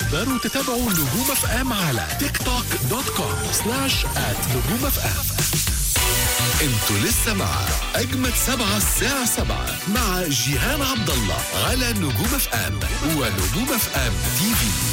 تقدروا تتابعوا نجوم اف ام على تيك توك دوت كوم سلاش ات نجوم اف ام انتوا لسه مع اجمد سبعة الساعة سبعة مع جيهان عبد الله على نجوم اف ام ونجوم اف ام تي في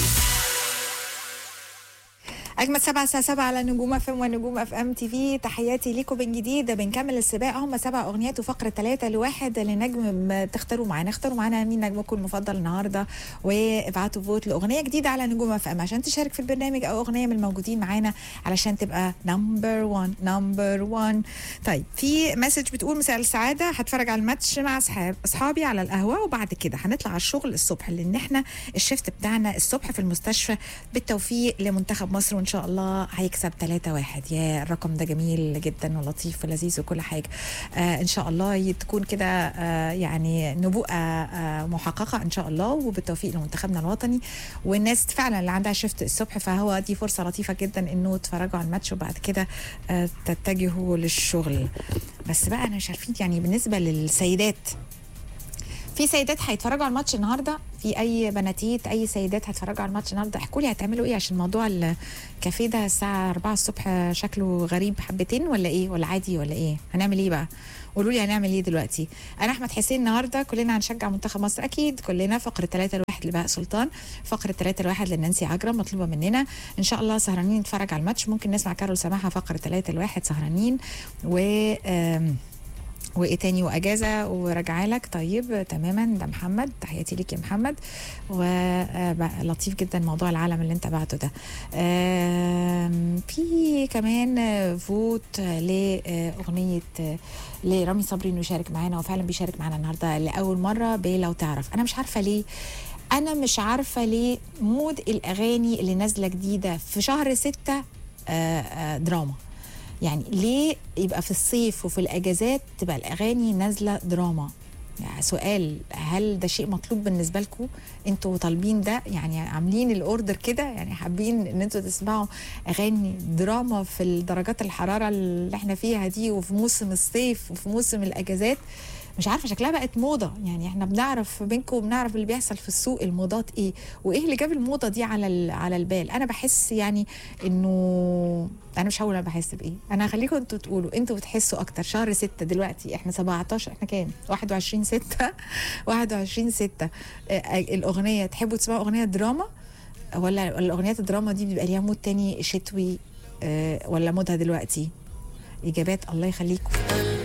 اجمد سبعة الساعة سبعة على نجوم اف ام ونجوم اف ام تي في تحياتي ليكم من جديد بنكمل السباق هم سبع اغنيات وفقرة ثلاثة لواحد لنجم تختاروا معانا اختاروا معانا مين نجمكم المفضل النهارده وابعتوا فوت لاغنية جديدة على نجوم اف ام عشان تشارك في البرنامج او اغنية من الموجودين معانا علشان تبقى نمبر 1 نمبر 1 طيب في مسج بتقول مساء السعادة هتفرج على الماتش مع اصحاب اصحابي على القهوة وبعد كده هنطلع على الشغل الصبح لان احنا الشفت بتاعنا الصبح في المستشفى بالتوفيق لمنتخب مصر وان شاء الله هيكسب 3 1 يا الرقم ده جميل جدا ولطيف ولذيذ وكل حاجه آه ان شاء الله تكون كده آه يعني نبوءه آه محققه ان شاء الله وبالتوفيق لمنتخبنا الوطني والناس فعلا اللي عندها شفت الصبح فهو دي فرصه لطيفه جدا انه تتفرجوا على الماتش وبعد كده آه تتجهوا للشغل بس بقى انا مش عارفين يعني بالنسبه للسيدات في سيدات هيتفرجوا على الماتش النهارده في اي بناتيت اي سيدات هيتفرجوا على الماتش النهارده احكوا لي هتعملوا ايه عشان موضوع الكافيه ده الساعه 4 الصبح شكله غريب حبتين ولا ايه ولا عادي ولا ايه هنعمل ايه بقى قولوا لي هنعمل ايه دلوقتي انا احمد حسين النهارده كلنا هنشجع منتخب مصر اكيد كلنا فقره 3 لواحد لبهاء سلطان فقره 3 لواحد لنانسي عجرم مطلوبه مننا ان شاء الله سهرانين نتفرج على الماتش ممكن نسمع كارول سماحه فقره 3 لواحد سهرانين و آم وايه تاني واجازه وراجعه لك طيب تماما ده محمد تحياتي ليك يا محمد ولطيف جدا موضوع العالم اللي انت بعته ده في كمان فوت لاغنيه لرامي صبري انه يشارك معانا وفعلا بيشارك معانا النهارده لاول مره بلو تعرف انا مش عارفه ليه انا مش عارفه ليه مود الاغاني اللي نازله جديده في شهر ستة دراما يعني ليه يبقى في الصيف وفي الاجازات تبقى الاغاني نازله دراما يعني سؤال هل ده شيء مطلوب بالنسبه لكم انتوا طالبين ده يعني عاملين الاوردر كده يعني حابين ان انتوا تسمعوا اغاني دراما في درجات الحراره اللي احنا فيها دي وفي موسم الصيف وفي موسم الاجازات مش عارفه شكلها بقت موضه يعني احنا بنعرف بينكم وبنعرف اللي بيحصل في السوق الموضات ايه وايه اللي جاب الموضه دي على على البال انا بحس يعني انه انا مش هقول انا بحس بايه انا هخليكم انتوا تقولوا انتوا بتحسوا اكتر شهر 6 دلوقتي احنا 17 احنا كام 21 6 21 6 الاغنيه تحبوا تسمعوا اغنيه دراما ولا الاغنيات الدراما دي بيبقى ليها مود تاني شتوي اه ولا مودها دلوقتي اجابات الله يخليكم